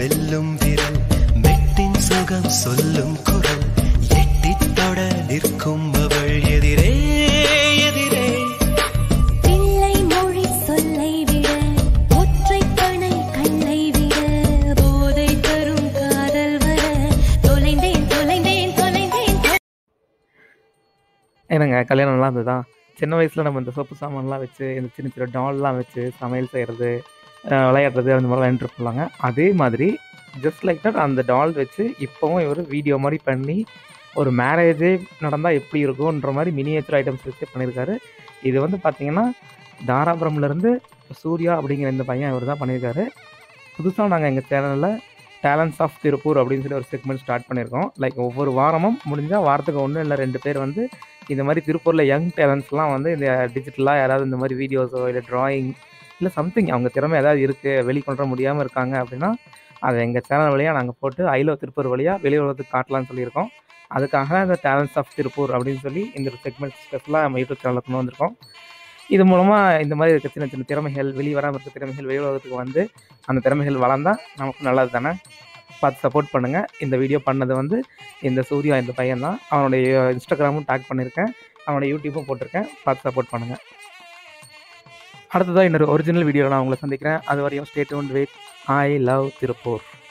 வெல்லும் விரல் மெட்டின் சுகம் சொல்லும் குரல் எட்டித் தொட நிற்கும் அவள் எதிரே எதிரே பிள்ளை மொழி சொல்லை விட ஒற்றை கணை கண்ணை விட போதை தரும் காதல் வர தொலைந்தேன் தொலைந்தேன் தொலைந்தேன் என்னங்க கல்யாணம் நல்லா இருந்ததா சின்ன வயசில் நம்ம இந்த சோப்பு சாமான்லாம் வச்சு இந்த சின்ன சின்ன டால்லாம் வச்சு சமையல் செய்கிறது விளையாடுறது அந்த மாதிரி விளையாண்டுட்டு போகலாங்க அதே மாதிரி ஜஸ்ட் லைக் தட் அந்த டால் வச்சு இப்போவும் இவர் வீடியோ மாதிரி பண்ணி ஒரு மேரேஜே நடந்தால் எப்படி இருக்கும்ன்ற மாதிரி மினியேச்சர் ஐட்டம்ஸ் வச்சு பண்ணியிருக்காரு இது வந்து பார்த்தீங்கன்னா தாராபுரம்லேருந்து சூர்யா அப்படிங்கிற இந்த பையன் இவர் தான் பண்ணியிருக்காரு புதுசாக நாங்கள் எங்கள் சேனலில் டேலண்ட்ஸ் ஆஃப் திருப்பூர் அப்படின்னு சொல்லி ஒரு செக்மெண்ட் ஸ்டார்ட் பண்ணியிருக்கோம் லைக் ஒவ்வொரு வாரமும் முடிஞ்சால் வாரத்துக்கு ஒன்று இல்லை ரெண்டு பேர் வந்து இந்த மாதிரி திருப்பூரில் யங் டேலண்ட்ஸ்லாம் வந்து இந்த டிஜிட்டலாக யாராவது இந்த மாதிரி வீடியோஸோ இல்லை ட்ராயிங் இல்லை சம்திங் அவங்க திறமை ஏதாவது இருக்குது வெளிக்கொண்டு முடியாமல் இருக்காங்க அப்படின்னா அதை எங்கள் சேனல் வழியாக நாங்கள் போட்டு ஐலோ திருப்பூர் வழியாக வெளி உலகத்துக்கு காட்டலாம்னு சொல்லியிருக்கோம் அதுக்காக இந்த டேலண்ட்ஸ் ஆஃப் திருப்பூர் அப்படின்னு சொல்லி இந்த செக்மெண்ட் ஸ்பெஷலாக நம்ம யூடியூப் சேனலில் கொண்டு வந்திருக்கோம் இது மூலமாக இந்த மாதிரி இருக்க சின்ன சின்ன திறமைகள் வெளியே வராமல் இருக்க திறமைகள் வெளி உலகத்துக்கு வந்து அந்த திறமைகள் வளர்ந்தால் நமக்கு நல்லது தானே பார்த்து சப்போர்ட் பண்ணுங்கள் இந்த வீடியோ பண்ணது வந்து இந்த சூர்யா இந்த பையன் தான் அவனுடைய இன்ஸ்டாகிராமும் டேக் பண்ணியிருக்கேன் அவனோட யூடியூப்பும் போட்டிருக்கேன் பார்த்து சப்போர்ட் பண்ணுங்கள் அடுத்ததாக இன்னொரு ஒரிஜினல் வீடியோவில் நான் உங்களை சந்திக்கிறேன் அது வரையும் ஸ்டேட் ஒன் வெயிட் ஐ லவ் திருப்பூர்